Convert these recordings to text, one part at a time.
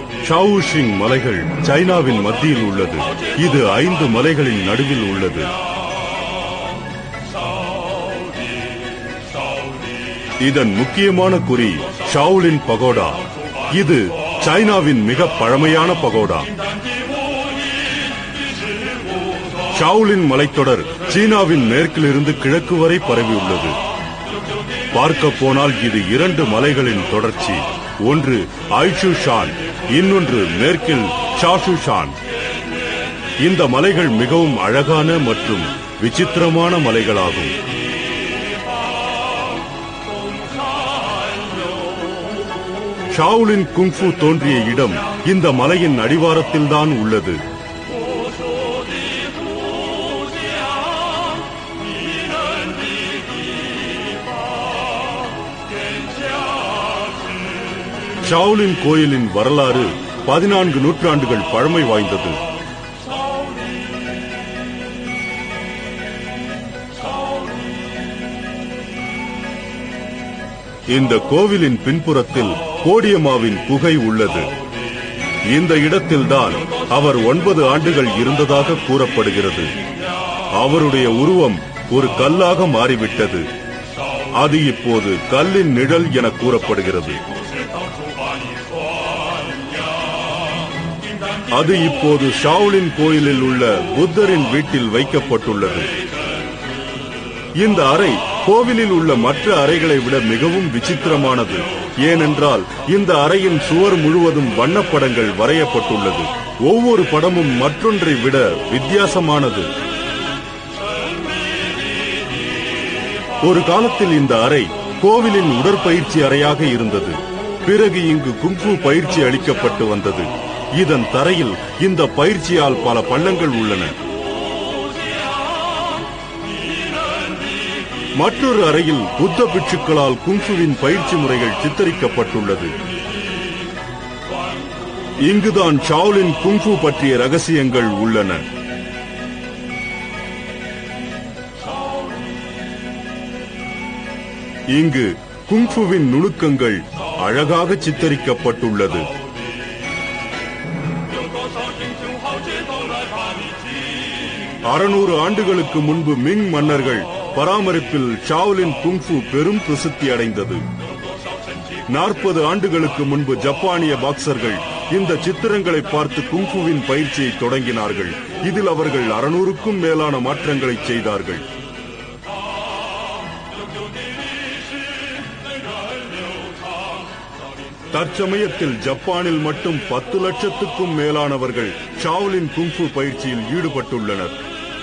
ஷாவுஷிங் மலைகள் சைனாவின் மத்தியில் உள்ளது இது ஐந்து மலைகளின் நடுவில் உள்ளது இதன் முக்கியமான குறி ஷாவுலின் பகோடா இது சைனாவின் மிக பழமையான பகோடா ஷாவுலின் மலைத்தொடர் சீனாவின் மேற்கிலிருந்து கிழக்கு வரை பரவியுள்ளது பார்க்க போனால் இது இரண்டு மலைகளின் தொடர்ச்சி ஒன்று ஐஷு ஷான் இன்னொன்று மேற்கில் ஷாஷு ஷான் இந்த மலைகள் மிகவும் அழகான மற்றும் விசித்திரமான மலைகளாகும் ஷாவுலின் குங்ஃபு தோன்றிய இடம் இந்த மலையின் அடிவாரத்தில்தான் உள்ளது ஷாவுலின் கோயிலின் வரலாறு பதினான்கு நூற்றாண்டுகள் பழமை வாய்ந்தது இந்த கோவிலின் பின்புறத்தில் கோடியம்மாவின் குகை உள்ளது இந்த இடத்தில்தான் அவர் ஒன்பது ஆண்டுகள் இருந்ததாக கூறப்படுகிறது அவருடைய உருவம் ஒரு கல்லாக மாறிவிட்டது அது இப்போது கல்லின் நிழல் என கூறப்படுகிறது அது இப்போது ஷாவுலின் கோயிலில் உள்ள புத்தரின் வீட்டில் வைக்கப்பட்டுள்ளது இந்த அறை கோவிலில் உள்ள மற்ற அறைகளை விட மிகவும் விசித்திரமானது ஏனென்றால் இந்த அறையின் சுவர் முழுவதும் வண்ணப்படங்கள் வரையப்பட்டுள்ளது ஒவ்வொரு படமும் மற்றொன்றை விட வித்தியாசமானது ஒரு காலத்தில் இந்த அறை கோவிலின் உடற்பயிற்சி அறையாக இருந்தது பிறகு இங்கு குங்ஃபு பயிற்சி அளிக்கப்பட்டு வந்தது இதன் தரையில் இந்த பயிற்சியால் பல பள்ளங்கள் உள்ளன மற்றொரு அறையில் புத்த பிட்சுக்களால் குங்ஃபுவின் பயிற்சி முறைகள் சித்தரிக்கப்பட்டுள்ளது இங்குதான் ஷாவ்லின் குங்ஃபு பற்றிய ரகசியங்கள் உள்ளன இங்கு குங்ஃபுவின் நுணுக்கங்கள் அழகாக சித்தரிக்கப்பட்டுள்ளது அறுநூறு ஆண்டுகளுக்கு முன்பு மிங் மன்னர்கள் பராமரிப்பில் ஷாவ்லின் குங்ஃபு பெரும் பிரசித்தி அடைந்தது நாற்பது ஆண்டுகளுக்கு முன்பு ஜப்பானிய பாக்சர்கள் இந்த சித்திரங்களை பார்த்து குங்ஃபுவின் பயிற்சியை தொடங்கினார்கள் இதில் அவர்கள் அறுநூறுக்கும் மேலான மாற்றங்களை செய்தார்கள் தற்சமயத்தில் ஜப்பானில் மட்டும் பத்து லட்சத்துக்கும் மேலானவர்கள் ஷாவ்லின் குங்ஃபு பயிற்சியில் ஈடுபட்டுள்ளனர்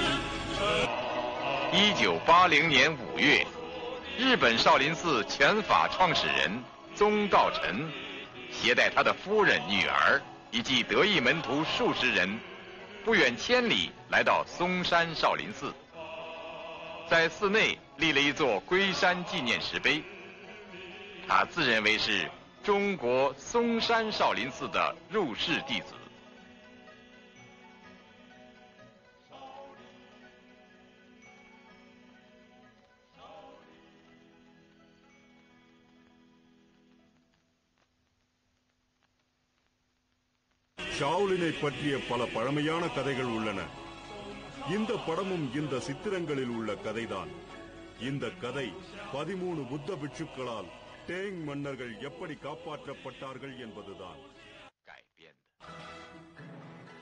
一九八零年五月，日本少林寺拳法创始人宗道臣携带他的夫人、女儿以及得意门徒数十人，不远千里来到嵩山少林寺，在寺内立了一座龟山纪念石碑。他自认为是中国嵩山少林寺的入室弟子。 ஷாவ்லினை பற்றிய பல பழமையான கதைகள் உள்ளன இந்த படமும் இந்த சித்திரங்களில் உள்ள கதைதான் இந்த கதை பதிமூணு புத்த பிட்சுக்களால் டேங் மன்னர்கள் எப்படி காப்பாற்றப்பட்டார்கள் என்பதுதான் 改编的。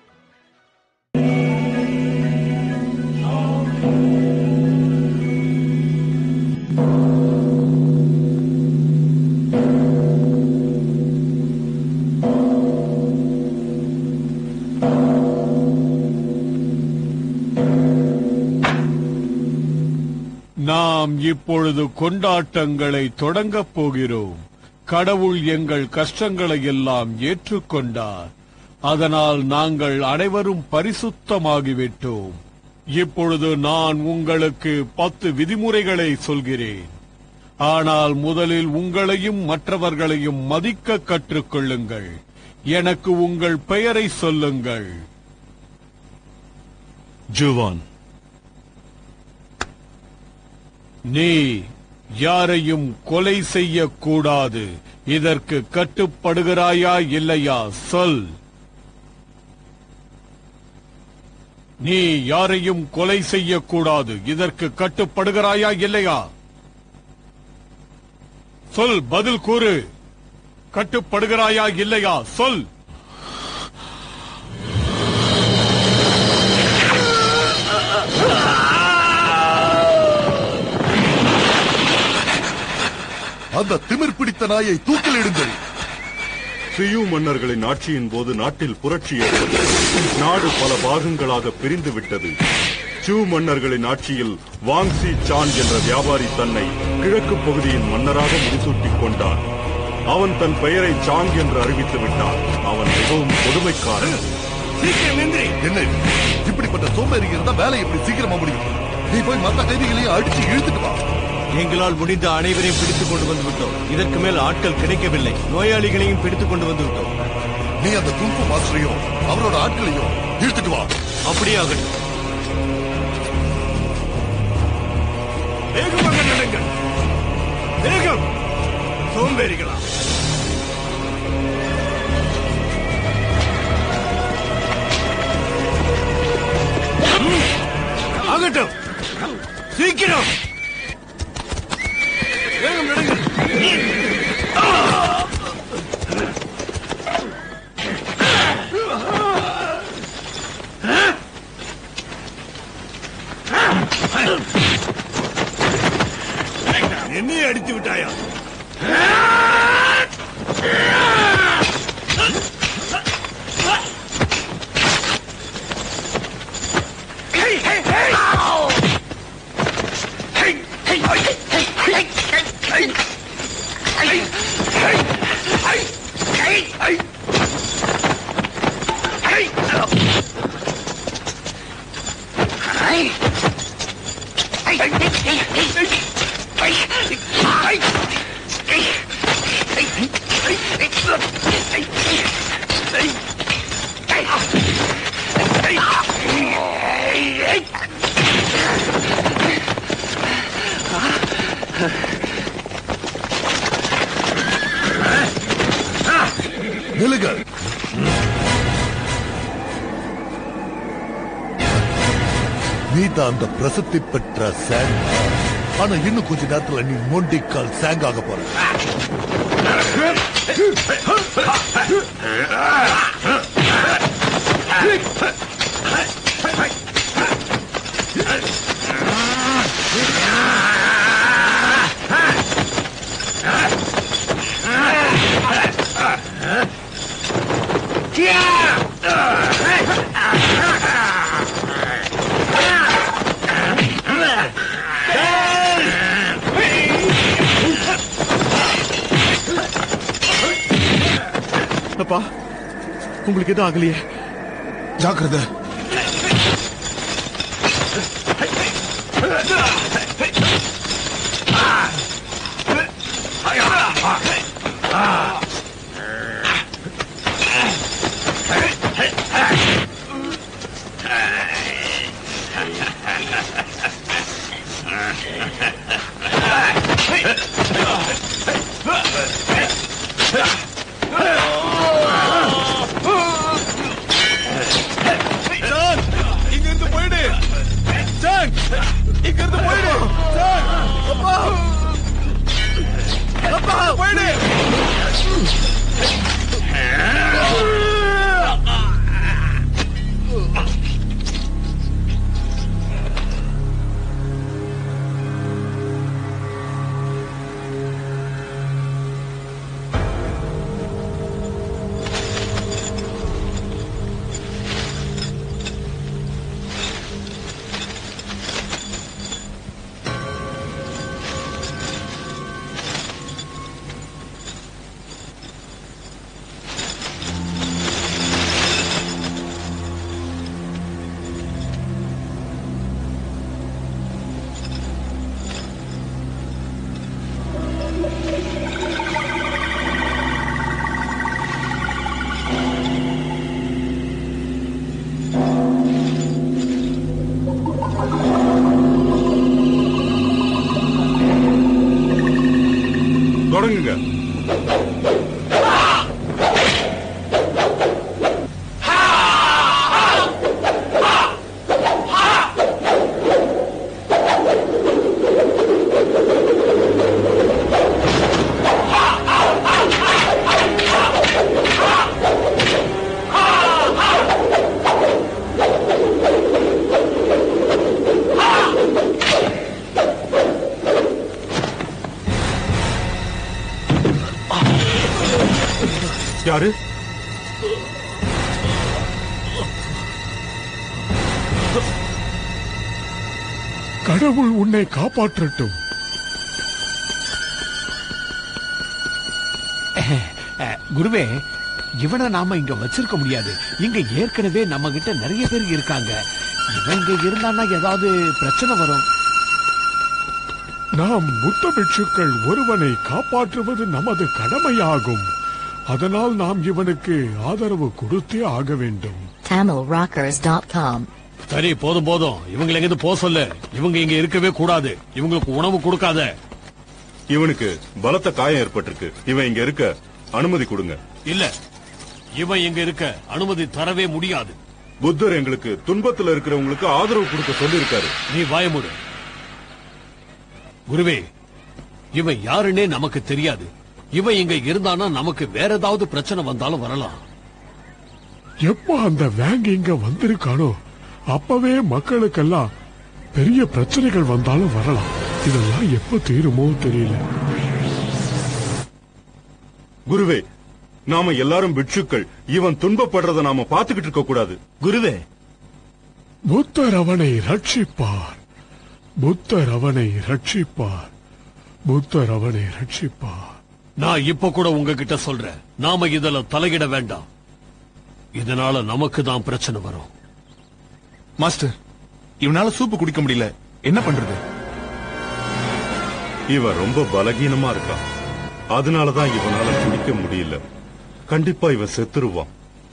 நாம் இப்பொழுது கொண்டாட்டங்களை தொடங்கப் போகிறோம் கடவுள் எங்கள் கஷ்டங்களை எல்லாம் ஏற்றுக்கொண்டார் அதனால் நாங்கள் அனைவரும் பரிசுத்தமாகிவிட்டோம் இப்பொழுது நான் உங்களுக்கு பத்து விதிமுறைகளை சொல்கிறேன் ஆனால் முதலில் உங்களையும் மற்றவர்களையும் மதிக்க கற்றுக்கொள்ளுங்கள் எனக்கு உங்கள் பெயரை சொல்லுங்கள் ஜுவான் நீ யாரையும் கொலை செய்யக்கூடாது இதற்கு கட்டுப்படுகிறாயா இல்லையா சொல் நீ யாரையும் கொலை செய்யக்கூடாது இதற்கு கட்டுப்படுகிறாயா இல்லையா சொல் பதில் கூறு கட்டுப்படுகிறாயா இல்லையா சொல் அந்த திமிர் பிடித்த நாயை தூக்கிலிடுங்கள் சியு மன்னர்களின் ஆட்சியின் போது நாட்டில் புரட்சி ஏற்பட்டது நாடு பல பாகங்களாக பிரிந்து விட்டது சூ மன்னர்களின் ஆட்சியில் வாங்சி சான் என்ற வியாபாரி தன்னை கிழக்கு பகுதியின் மன்னராக முடிசூட்டிக் கொண்டான் அவன் தன் பெயரை சாங் என்று அறிவித்து விட்டான் அவன் மிகவும் கொடுமைக்காரன் சீக்கிரம் எந்திரி என்ன இது? இப்படிப்பட்ட சோம்பேறிங்க இருந்தா வேலை எப்படி சீக்கிரமா முடியும் நீ போய் மத்த கைதிகளையும் அடிச்சு இழுத்துட்டு வா எங்களால் முடிந்த அனைவரையும் பிடித்துக் கொண்டு வந்து விட்டோம் இதற்கு மேல் ஆட்கள் கிடைக்கவில்லை நோயாளிகளையும் பிடித்துக் கொண்டு வந்து விட்டோம் நீ அந்த குங்கு மாஸ்டரையும் அவரோட ஆட்களையும் இழுத்துட்டு வா அப்படியே ஆகட்டும் வேகமாக நடங்கள் வேகம் சோம்பேறிகளா ஆகட்டும் சீக்கிரம் வேகம் நடங்கள் என்னையே அடித்து விட்டாயா நிலுங்க நீ தான் அந்த பிரசித்தி பெற்ற சேங் ஆனா இன்னும் கொஞ்ச நேரத்துல நீ மொண்டிக்கால் சேங் ஆக போற அப்பா உங்களுக்கு எதுவும் ஆகலையே ஜாக்கிரதை ஜான் இங்க இருந்து போயிடு ஜான் இங்க இருந்து போயிடு ஜான் அப்பா அப்பா போயிடு இறங்குங்க யாரு கடவுள் உன்னை காப்பாற்றட்டும் அஹ், குருவே இவனை நாம இங்க வச்சிருக்க முடியாது இங்க ஏற்கனவே நம்ம கிட்ட நிறைய பேர் இருக்காங்க இவன் இங்க இருந்தான்னா ஏதாவது பிரச்சனை வரும் நாம் புத்த பிட்சுக்கள் ஒருவனை காப்பாற்றுவது நமது கடமையாகும் அதனால் நாம் இவனுக்கு ஆதரவு கொடுத்தே ஆக வேண்டும் TamilRockers.com. சரி போதும் போதும் இவங்களை எங்கிருந்து போக சொல்லு இவங்க இங்க இருக்கவே கூடாது இவங்களுக்கு உணவு கொடுக்காத இவனுக்கு பலத்த காயம் ஏற்பட்டிருக்கு இவன் இங்க இருக்க அனுமதி கொடுங்க இல்ல இவன் இங்க இருக்க அனுமதி தரவே முடியாது புத்தர் எங்களுக்கு துன்பத்துல இருக்கிறவங்களுக்கு ஆதரவு கொடுக்க சொல்லியிருக்காரு நீ வாயமுடு குருவே இவன் யாருன்னே நமக்கு தெரியாது இவன் இங்க இருந்தானா நமக்கு வேற ஏதாவது பிரச்சனை வந்தாலும் வரலாம் எப்ப அந்த வேங் இங்க வந்திருக்கானோ அப்பவே மக்களுக்கெல்லாம் பெரிய பிரச்சனைகள் வந்தாலும் வரலாம் இதெல்லாம் எப்ப தீருமோ தெரியல குருவே நாம எல்லாரும் பிட்சுக்கள் இவன் துன்பப்படுறத நாம பாத்துக்கிட்டு இருக்க கூடாது குருவே புத்தர் அவனை ரட்சிப்பார் புத்தர் அவனை ரட்சிப்பார் புத்தர் அவனை ரட்சிப்பார் நான் இப்ப கூட உங்ககிட்ட சொல்றேன் நாம இதுல தலையிட வேண்டாம் இதனால நமக்கு தான் பிரச்சனை வரும் மாஸ்டர் இவனால சூப்பு குடிக்க முடியல என்ன பண்றது இவன் ரொம்ப பலகீனமா இருக்கான் அதனாலதான் இவனால குடிக்க முடியல கண்டிப்பா இவன் செத்துருவான்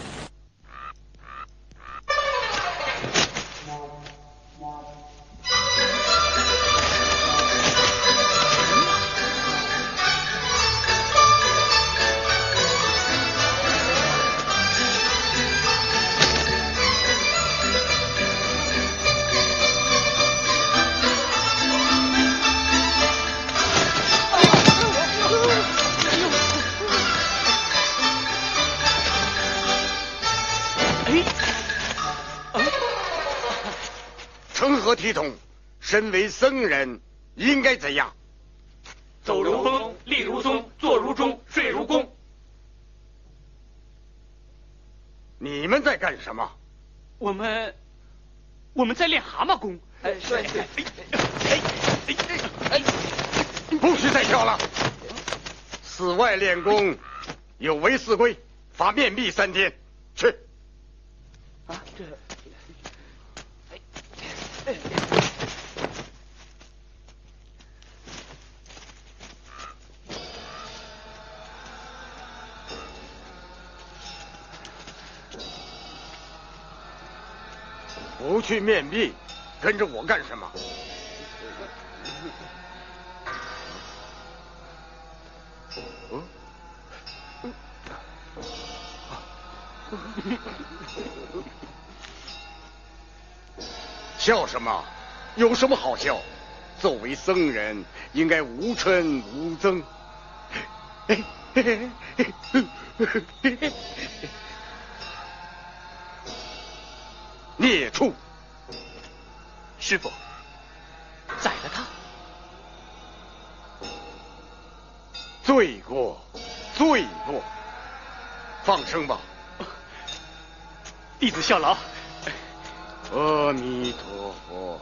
“成何体统？身为僧人，应该怎样？ 走如风，立如松，坐如钟，睡如弓。 你们在干什么？ 我们我们在练蛤蟆功。哎，对对。 不许再跳了！寺外练功有违寺规，罚面壁三天。去。 啊，这。 不去面壁，跟着我干什么？笑什么？有什么好笑？作为僧人，应该无嗔无憎。孽畜！ 师傅，宰了他。 罪过，罪过！放生吧。 弟子效劳。 阿弥陀佛。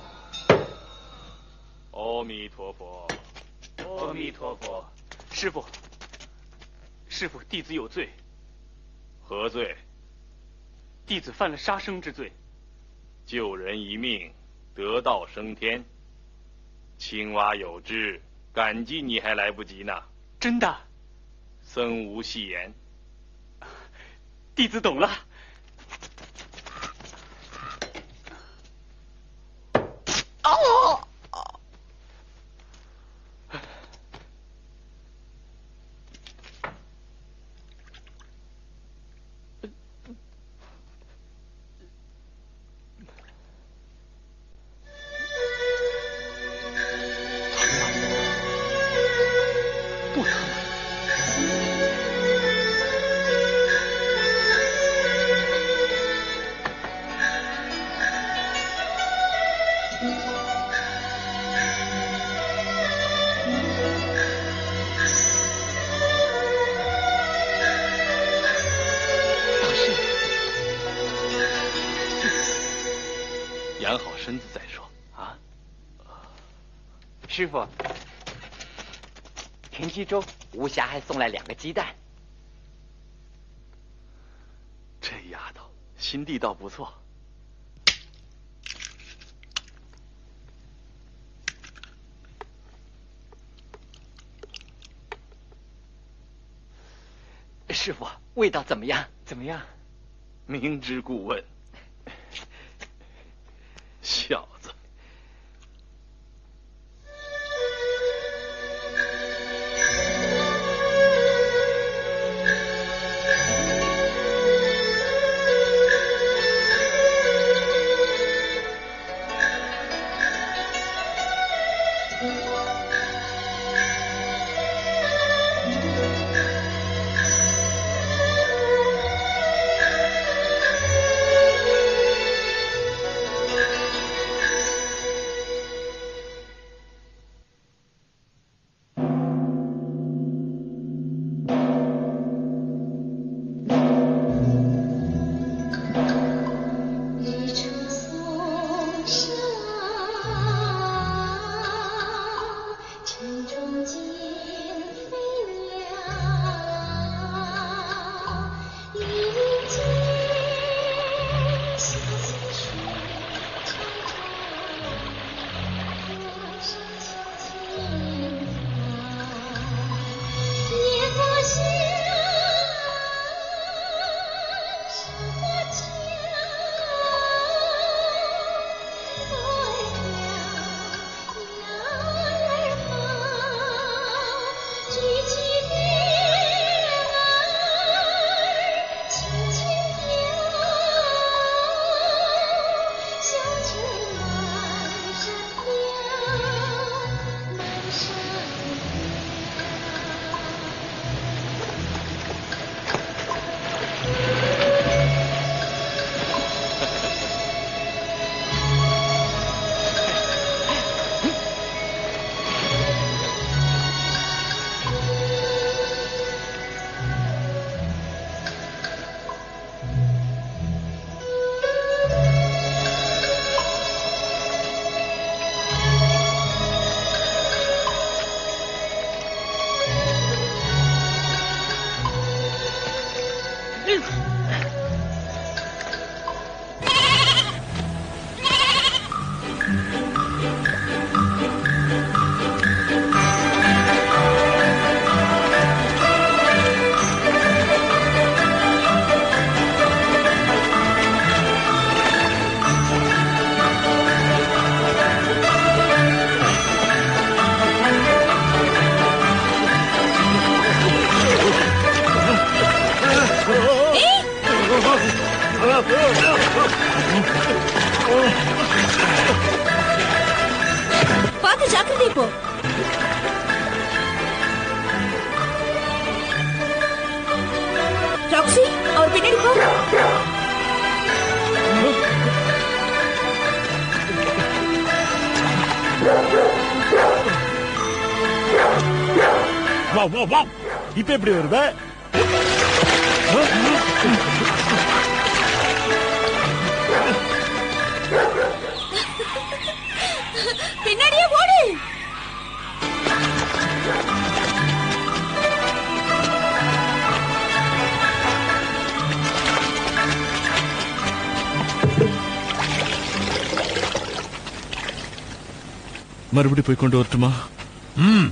阿弥陀佛。阿弥陀佛。师傅，师傅，弟子有罪。 何罪？ 弟子犯了杀生之罪。 救人一命，得道升天。青蛙有知，感激你还来不及呢。 真的？ 僧无戏言。 弟子懂了。 哦！ 养好身子再说啊。 师傅，田鸡粥，吴霞还送来两个鸡蛋。 这丫头心地倒不错。 师傅，味道怎么样？怎么样？ 明知故问，小子。 日出嵩山，晨钟惊飞鸟，一见小溪水潺潺，河上青青草，野花香，山花俏。 பார்த்து ஜாக்கிரதை போ ராக்ஸி அவர் பின்னாடி போ வா வா வா இப்ப எப்படி வருவ பின்னாடியே ஓடு மறுபடி போய் கொண்டு வரட்டுமா ம்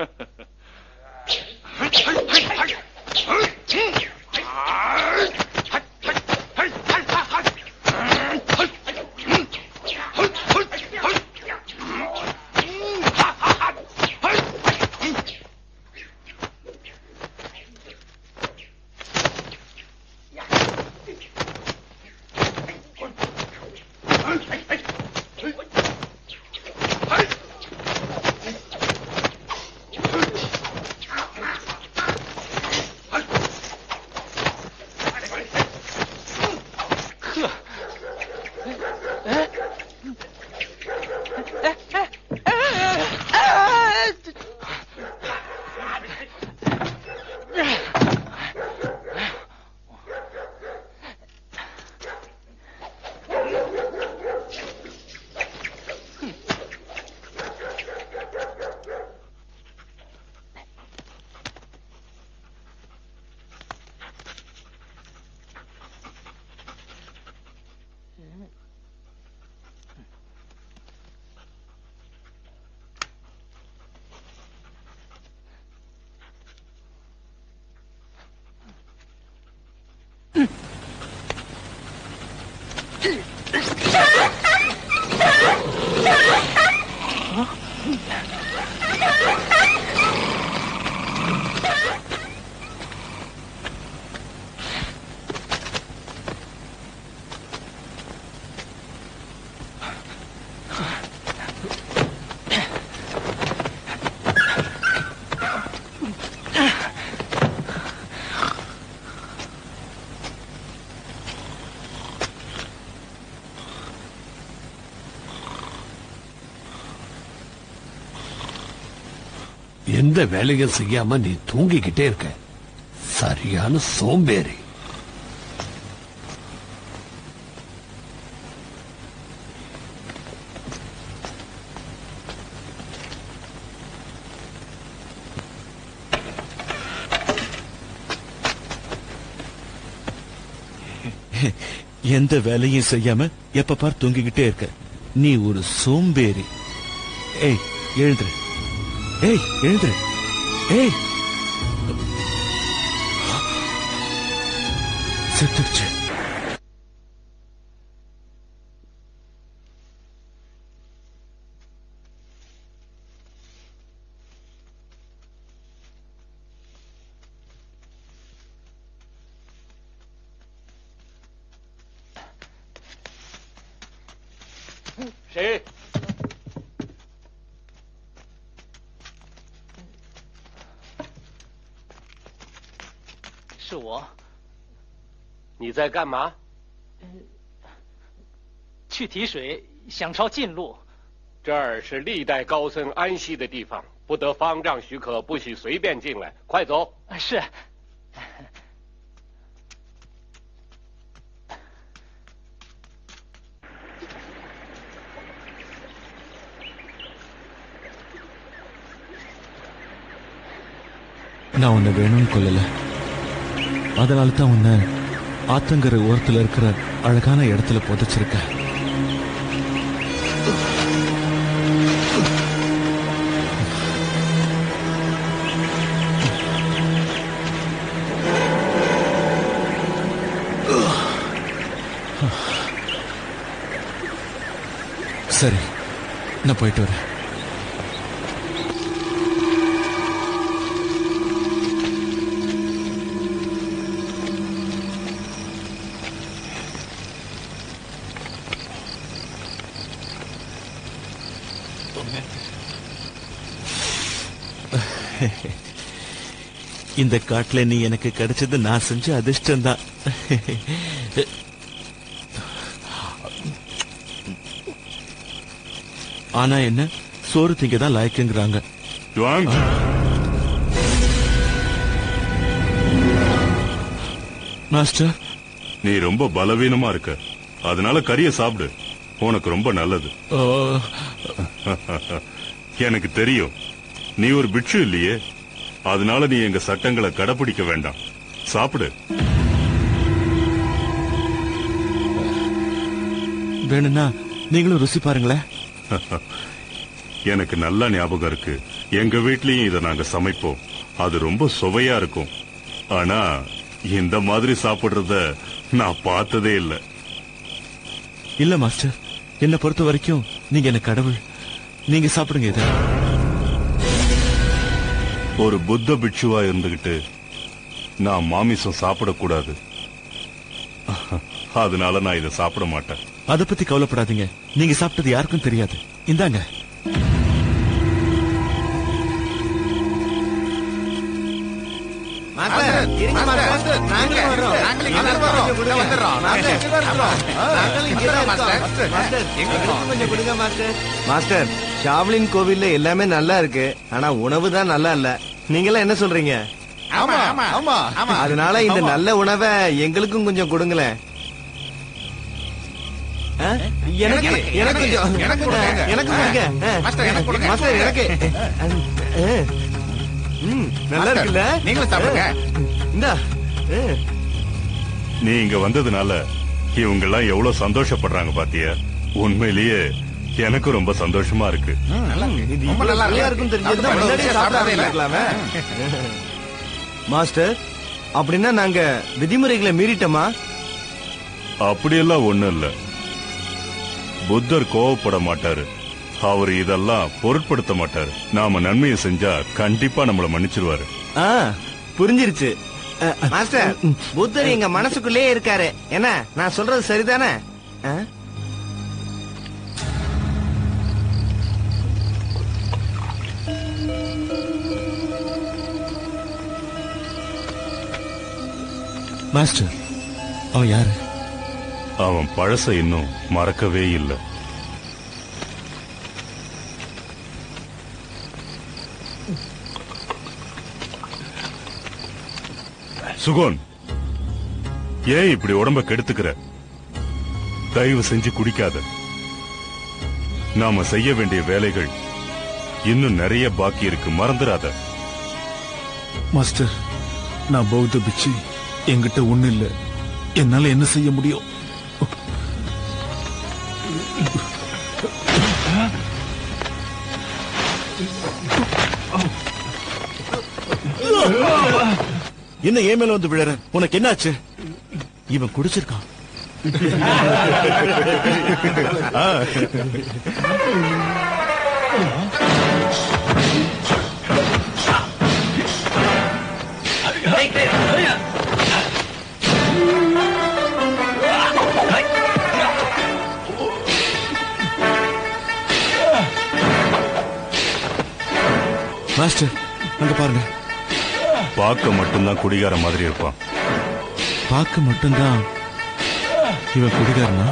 எந்த வேலையும் செய்யாம நீ தூங்கிக்கிட்டே இருக்க சரியான சோம்பேறி எந்த வேலையும் செய்யாம எப்ப பார் தூங்கிக்கிட்டே இருக்க நீ ஒரு சோம்பேறி ஏய் எழுந்துரு ஏய் எழுந்துரு ஏய் செத்துடுச்சு 谁？是我。 你在干嘛？ 去提水，想抄近路。 这儿是历代高僧安息的地方，不得方丈许可，不许随便进来。快走！ 是。 நான் உன்னை வேணும்னு கொல்லல அதனால தான் உன்னை ஆத்தங்கரை ஓரத்துல இருக்கிற அழகான இடத்துல புதைச்சிருக்கேன் சரி நான் போயிட்டு வரேன் இந்த காட்டுல நீ எனக்கு கிடைச்சது நான் செஞ்ச அதிர்ஷ்டம்தான் ஆனா என்ன சோறு திங்க தான் லாய்க்குங்கிறாங்க மாஸ்டர் நீ ரொம்ப பலவீனமா இருக்க அதனால கறிய சாப்பிடு உனக்கு ரொம்ப நல்லது எனக்கு தெரியும் நீ ஒரு பிட்சு இல்லையே அதனால நீ எங்க சட்டங்களை கடைபிடிக்க வேண்டாம் சாப்பிடு வேணும்னா நீங்களும் ருசி பாருங்களேன் எனக்கு நல்ல ஞாபகம் இருக்கு எங்க வீட்லயும் இத நாங்க சமைப்போம் அது ரொம்ப சுவையா இருக்கும் ஆனா இந்த மாதிரி சாப்பிடுறத நான் பார்த்ததே இல்ல இல்ல மாஸ்டர் என்ன பொறுத்த வரைக்கும் நீங்க என்ன கடவுள் நீங்க சாப்பிடுங்க இதை ஒரு புத்த பிட்சுவா இருந்துகிட்டு நான் மாமிசம் சாப்பிடக்கூடாது அதனால நான் இதை சாப்பிட மாட்டேன் அத பத்தி கவலைப்படாதீங்க நீங்க சாப்பிட்டது யாருக்கும் தெரியாது இந்தாங்க மாஸ்டர், இருங்க மாஸ்டர். நாங்களும் வர்றோம். எங்களுக்கும் கொஞ்சம் கொடுங்க. மாஸ்டர், நாங்களும் இங்கே தான் இருக்கோம். மாஸ்டர், எங்களுக்கும் கொஞ்சம் கொடுங்க, மாஸ்டர். மாஸ்டர் ஷாவ்லின் கோவில்ல எல்லாமே நல்லா இருக்கு ஆனா உணவு தான் நல்லா இல்ல நீங்களாம் என்ன சொல்றீங்க ஆமா, ஆமா, ஆமா, ஆமா. அதனால இந்த ஆமா. நல்ல உணவை எங்களுக்கும் கொஞ்சம் கொடுங்களேன் ஆ? எனக்கு எனக்கு கொஞ்சம் எனக்கு கொடுங்க. எனக்கு கொடுங்க ஆ. மாஸ்டர், எனக்கு கொடுங்க. மாஸ்டர் எனக்கு ஆ. ம், நல்லா மாஸ்டர், இருக்குல்ல நீங்களும் சாப்பிடுங்க. இந்தா ஆ. நீ இங்க வந்ததுனால இவங்க எல்லாம் எவ்வளவு சந்தோஷப்படுறாங்க பாத்தியா உண்மையிலேயே எனக்கு ரொம்ப சந்தோஷமா இருக்கு இது ரொம்ப நல்லா இவ்வளவு இருக்கு. இருக்குன்னு தெரிஞ்சது நம்ம முன்னாடியே ருசியா சாப்பிட சாப்பிடவே இல்லை. ஆரம்பிக்கலாமே. மாஸ்டர் அப்படின்னா நாங்க விதிமுறைகளை மீறிட்டோமா அப்படியெல்லாம் ஒண்ணும் இல்ல புத்தர் கோவப்பட மாட்டாரு அவர் இதெல்லாம் பொருட்படுத்த மாட்டாரு நாம நன்மையை செஞ்சா கண்டிப்பா நம்மள மன்னிச்சிருவாரு ஆ புரிஞ்சிருச்சு அ, மாஸ்டர் புத்தர் எங்க மனசுக்குள்ளே இருக்காரு என்ன நான் சொல்றது சரிதானே ஆ? மாஸ்டர் அவன் யாரு அவன் பழச இன்னும் மறக்கவே இல்லை சுகோன் ஏன் இப்படி உடம்ப கெடுத்துக்கிற தயவு செஞ்சு குடிக்காத நாம செய்ய வேண்டிய வேலைகள் இன்னும் நிறைய பாக்கி இருக்கு மறந்துடாத மாஸ்டர் நான் பௌத்த பிச்சு என்கிட்ட ஒண்ணு இல்ல என்னால என்ன செய்ய முடியும் என்ன ஏன் மேல வந்து விழற உனக்கு என்னாச்சு இவன் குடிச்சிருக்கான் ஆ. மாஸ்டர் அங்க பாருங்க பார்க்க மட்டும்தான் குடிகார மாதிரி இருப்பான் பார்க்க மட்டும்தான் இவன் குடிகாரனா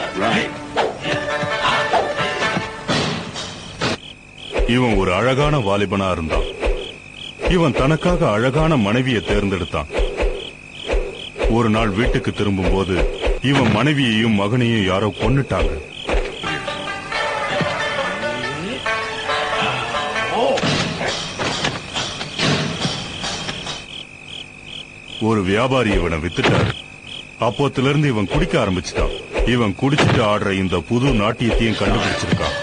இவன் ஒரு அழகான வாலிபனா இருந்தான் இவன் தனக்காக அழகான மனைவியை தேர்ந்தெடுத்தான் ஒரு நாள் வீட்டுக்கு திரும்பும்போது இவன் மனைவியையும் மகனையும் யாரோ கொன்னுட்டாங்க ஒரு வியாபாரி இவனை வித்துட்டாரு அப்போத்துல இருந்து இவன் குடிக்க ஆரம்பிச்சிட்டான் இவன் குடிச்சிட்டு ஆடுற இந்த புது நாட்டியத்தையும் கண்டுபிடிச்சிருக்கான்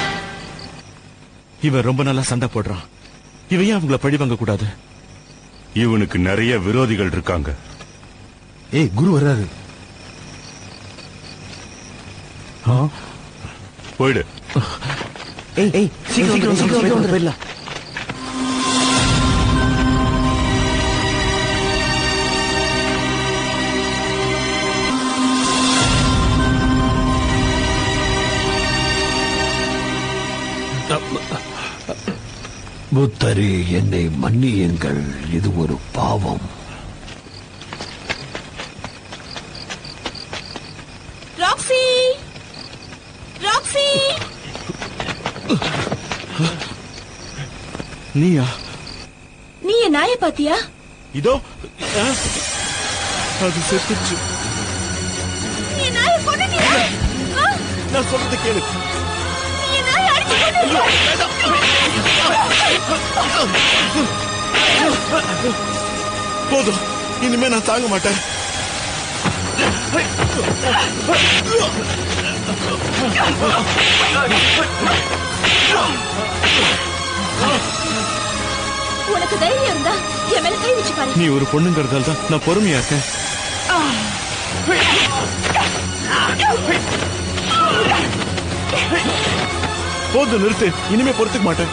இவன் ரொம்ப நல்லா சண்டை போடுறான் இவன் ஏன் அவங்கள பழி வாங்க கூடாது இவனுக்கு நிறைய விரோதிகள் இருக்காங்க ஏய் குரு வர்றாரு போயிடு ஏய் ஏய் சீக்கிரம் சீக்கிரம் சீக்கிரம் வந்து போயிடலாம் புத்தரே என்னை மன்னியுங்கள் இது ஒரு பாவம் ராக்ஸி ராக்ஸி நீயா நீ என் நாயை பாத்தியா இதோ ஆ, அது செத்துச்சு நீ என் நாயை கொண்டுட்டியா ஆ? நான் சொல்றது கேளு நீ என் நாயை அடிச்சு போதும் இனிமே நான் தாங்க மாட்டேன் கொண்டு உனக்கு தைரியம் இருந்தா என் மேல கை வச்சு பாரு நீ ஒரு பொண்ணுங்கிறதால தான் நான் பொறுமையா இருக்கேன் போதும் நிறுத்து இனிமே பொறுத்துக்க மாட்டேன்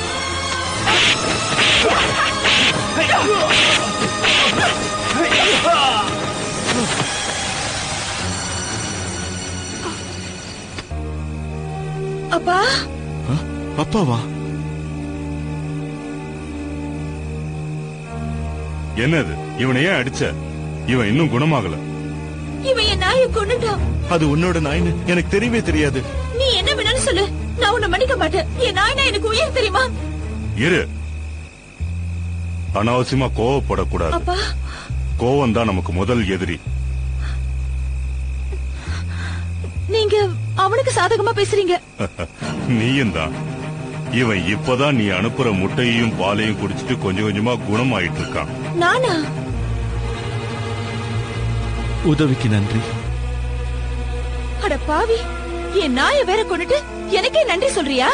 அப்பா அப்பாவா என்னது இவனை ஏன் அடிச்ச இவன் இன்னும் குணமாகல இவன் என் நாயை கொண்டுட்டான் அது உன்னோட நாயின்னு எனக்கு தெரியவே தெரியாது நீ என்ன வேணாலும் சொல்லு நான் உன்னை மன்னிக்க மாட்டேன் என் நாய்னா எனக்கு உயிர் தெரியுமா இரு அனாவசியமா கோவப்படக்கூடாது அப்பா கோவம் தான் நமக்கு முதல் எதிரி நீங்க அவனுக்கு சாதகமா பேசுறீங்க நீயும் தான் இவன் இப்பதான் நீ அனுப்புற முட்டையையும் பாலையும் குடிச்சிட்டு கொஞ்சம் கொஞ்சமா குணமாயிட்டு இருக்கான் நானா உதவிக்கு நன்றி அட பாவி என் நாயை வேற கொண்டுட்டு எனக்கே நன்றி சொல்றியா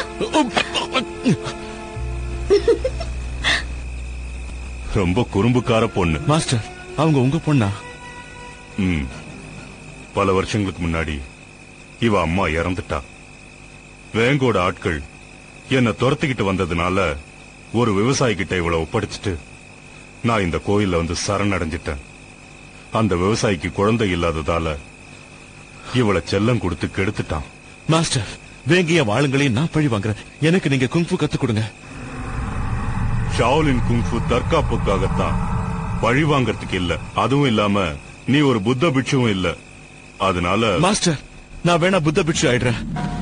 ரொம்ப குறும்புக்கார பொண்ணு மாஸ்டர் அவங்க உங்க பொண்ணா ம் பல வருஷங்களுக்கு முன்னாடி இவ அம்மா இறந்துட்டா வேங்கோட ஆட்கள் என்ன துரத்திக்கிட்டு வந்ததுனால ஒரு விவசாயி கிட்ட இவளை ஒப்படைச்சிட்டு நான் இந்த கோயில்ல வந்து சரணடைஞ்சிட்டேன் அந்த விவசாயிக்கு குழந்தை இல்லாததால இவளை செல்லம் கொடுத்து கெடுத்துட்டான் மாஸ்டர் வேங்கிய வாளுங்களையும் நான் பழி வாங்குறேன் எனக்கு நீங்க குங்ஃபு கத்து கொடுங்க ஷாவ்லின் குங்ஃபு தற்காப்புக்காகத்தான் பழி வாங்கறதுக்கு இல்ல அதுவும் இல்லாம நீ ஒரு புத்த பிட்சுவும் இல்ல அதனால மாஸ்டர் நான் வேணா புத்த பிட்சு ஆயிடுறேன்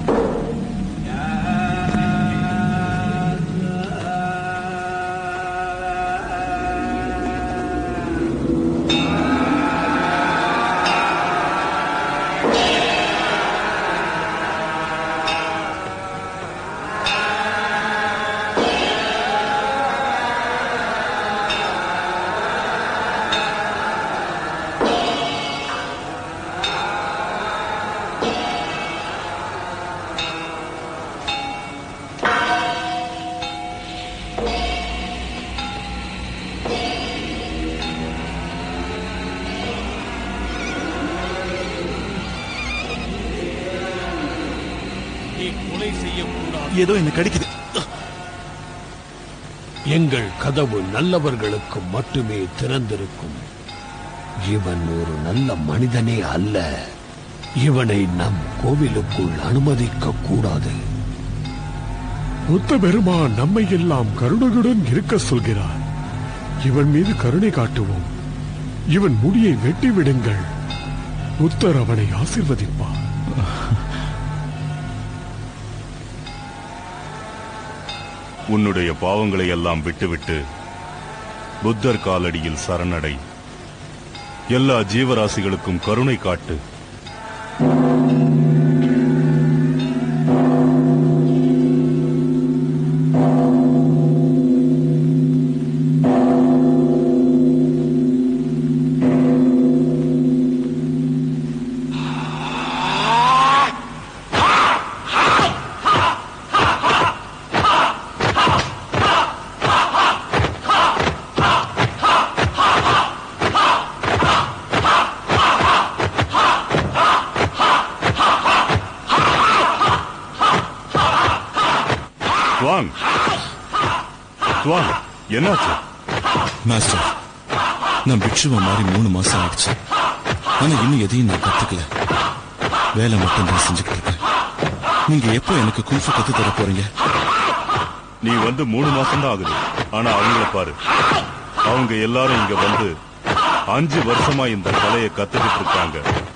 நீ கொலை செய்யக்கூடாது ஏதோ என்ன கடிக்குது எங்கள் கதவு நல்லவர்களுக்கு மட்டுமே திறந்திருக்கும் இவன் ஒரு நல்ல மனிதனே அல்ல இவனை நம் கோவிலுக்குள் அனுமதிக்க கூடாது புத்த பெருமான் நம்மை எல்லாம் கருணையுடன் இருக்க சொல்கிறார் இவன் மீது கருணை காட்டுவோம் இவன் முடியை வெட்டி விடுங்கள் புத்தர் அவனை ஆசிர்வதிப்பார் உன்னுடைய பாவங்களை எல்லாம் விட்டுவிட்டு புத்தர் காலடியில் சரணடை எல்லா ஜீவராசிகளுக்கும் கருணை காட்டு துவாங் துவாங் என்னாச்சு மாஸ்டர் நான் பிட்சுவ மாதிரி மூணு மாசம் ஆயிடுச்சு ஆனா இன்னும் எதையும் நான் கத்துக்கல வேலை மட்டும் தான் செஞ்சுக்கிட்டு இருக்கேன் நீங்க எப்போ எனக்கு குல்ஃபு கத்து தர போறீங்க நீ வந்து மூணு மாசம் தான் ஆகுது ஆனா அவங்கள பாரு அவங்க எல்லாரும் இங்க வந்து அஞ்சு வருஷமா இந்த கலையை கத்துக்கிட்டு இருக்காங்க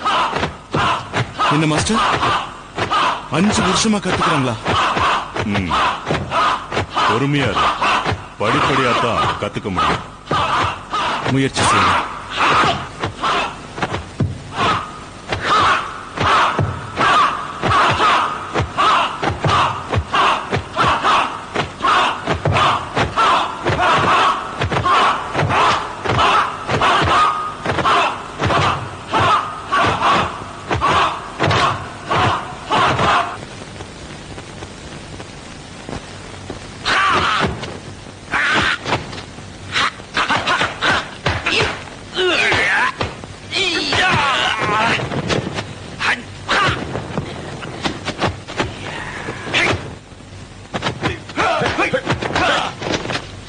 என்ன மாஸ்டர் அஞ்சு வருஷமா கத்துக்கிறாங்களா ம். பொறுமையா இரு படிப்படியா தான் கத்துக்க முடியும் முயற்சி செய்யுங்க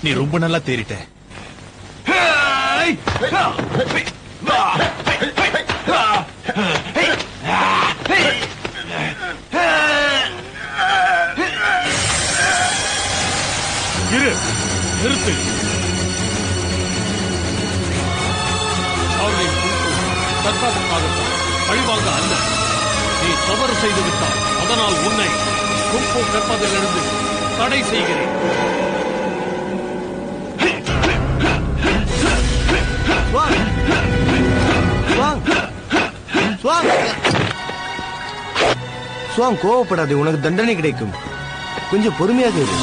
நீ ரொம்ப நல்லா தேறிட்ட இரு நிறுத்து ஷாவ்லின் குங்ஃபு தற்காப்புக்காகத்தான் பழிவாங்க அல்ல நீ தவறு செய்து விட்டாய் அதனால் உன்னை குங்ஃபு கற்பதிலிருந்து தடை செய்கிறேன் சுவாங் சுவாங் சுவாங் சுவாங் கோவப்படாதே உனக்கு தண்டனை கிடைக்கும் கொஞ்சம் பொறுமையாக இரு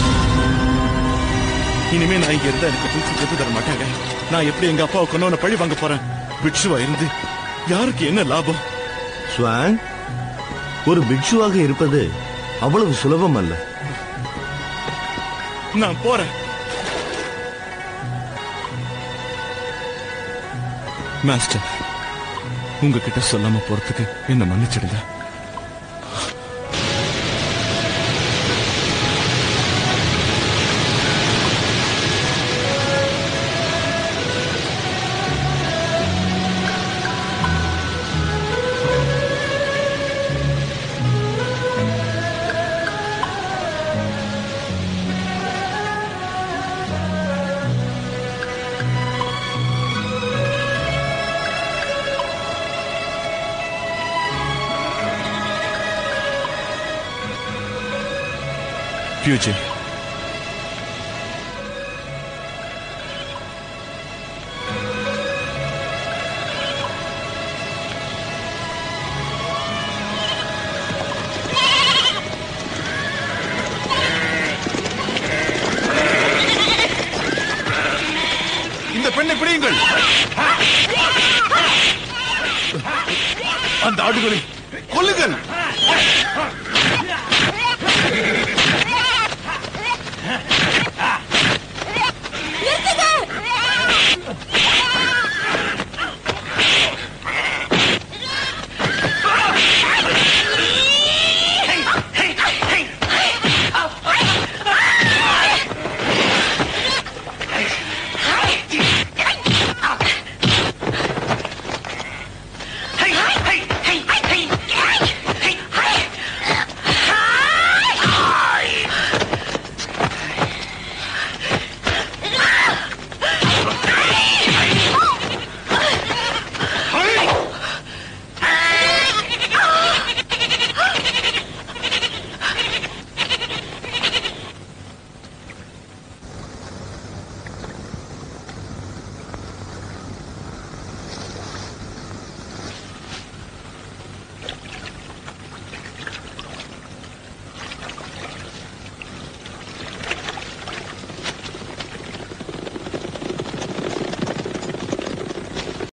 இனிமே நான் இங்க இருந்தா எனக்கு குல்ஃபி கத்து தர மாட்டாங்க நான் எப்படி எங்க அப்பாவை கொண்டவன பழி வாங்க போறேன் பிட்சுவா இருந்து யாருக்கு என்ன லாபம் சுவாங் ஒரு பிட்சுவாக இருப்பது அவ்வளவு சுலபம் அல்ல நான் போறேன் மாஸ்டர் உங்ககிட்ட சொல்லாம போறதுக்கு என்ன மன்னிச்சிடுங்க ஃபியூச்சர் இந்த பெண்ணை பிடியுங்கள் அந்த ஆடுகளை கொல்லுங்கள்